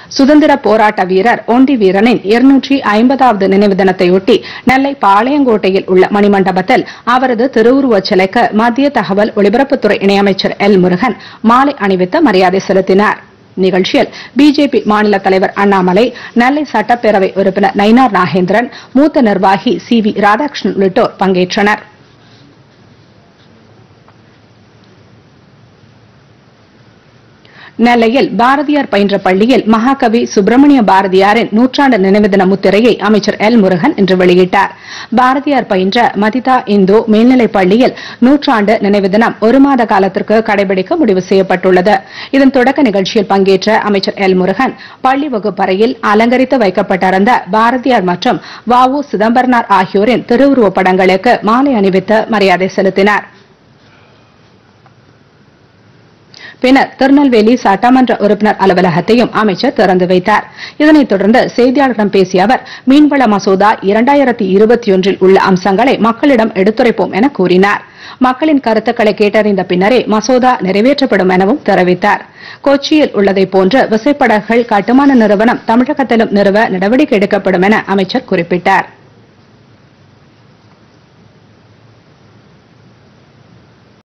சுதந்திர போராட்ட வீரர் ஒண்டி வீரனின் இருநூற்றி ஐம்பதாவது நினைவு தினத்தையொட்டி நெல்லை பாளையங்கோட்டையில் உள்ள மணிமண்டபத்தில் அவரது திருவுருவச் சிலைக்கு மத்திய தகவல் ஒலிபரப்புத்துறை இணையமைச்சர் எல் முருகன் மாலை அணிவித்து மரியாதை செலுத்தினார் நிகழ்ச்சியில் பிஜேபி மாநில தலைவர் அண்ணாமலை நெல்லை சட்டப்பேரவை உறுப்பினர் நயினார் நாகேந்திரன் மூத்த நிர்வாகி சி வி ராதாகிருஷ்ணன் உள்ளிட்டோர் பங்கேற்றனர் நெல்லையில் பாரதியார் பயின்ற பள்ளியில் மகாகவி சுப்பிரமணிய பாரதியாரின் நூற்றாண்டு நினைவு தின முத்திரையை அமைச்சர் எல் முருகன் இன்று வெளியிட்டார் பாரதியார் பயின்ற மதிதா இந்து மேல்நிலைப் பள்ளியில் நூற்றாண்டு நினைவு தினம் ஒரு மாத காலத்திற்கு கடைபிடிக்க முடிவு செய்யப்பட்டுள்ளது இதன் தொடக்க நிகழ்ச்சியில் பங்கேற்ற அமைச்சர் எல் முருகன் பள்ளி வகுப்பறையில் அலங்கரித்து வைக்கப்பட்டிருந்த பாரதியார் மற்றும் வ உ சிதம்பரனார் ஆகியோரின் திருவுருவப் படங்களுக்கு மாலை அணிவித்து மரியாதை செலுத்தினார் பின்னர் திருநெல்வேலி சட்டமன்ற உறுப்பினர் அலுவலகத்தையும் அமைச்சர் திறந்து வைத்தார் இதனைத் தொடர்ந்து செய்தியாளர்களிடம் பேசிய அவர் மீன்வள மசோதா இரண்டாயிரத்தி இருபத்தி ஒன்றில் உள்ள அம்சங்களை மக்களிடம் எடுத்துரைப்போம் என கூறினார் மக்களின் கருத்துக்களை கேட்டறிந்த பின்னரே மசோதா நிறைவேற்றப்படும் எனவும் தெரிவித்தார் கொச்சியில் உள்ளதைப் போன்று விசைப்படகுகள் கட்டுமான நிறுவனம் தமிழகத்திலும் நிறுவ நடவடிக்கை எடுக்கப்படும் என அமைச்சர் குறிப்பிட்டார்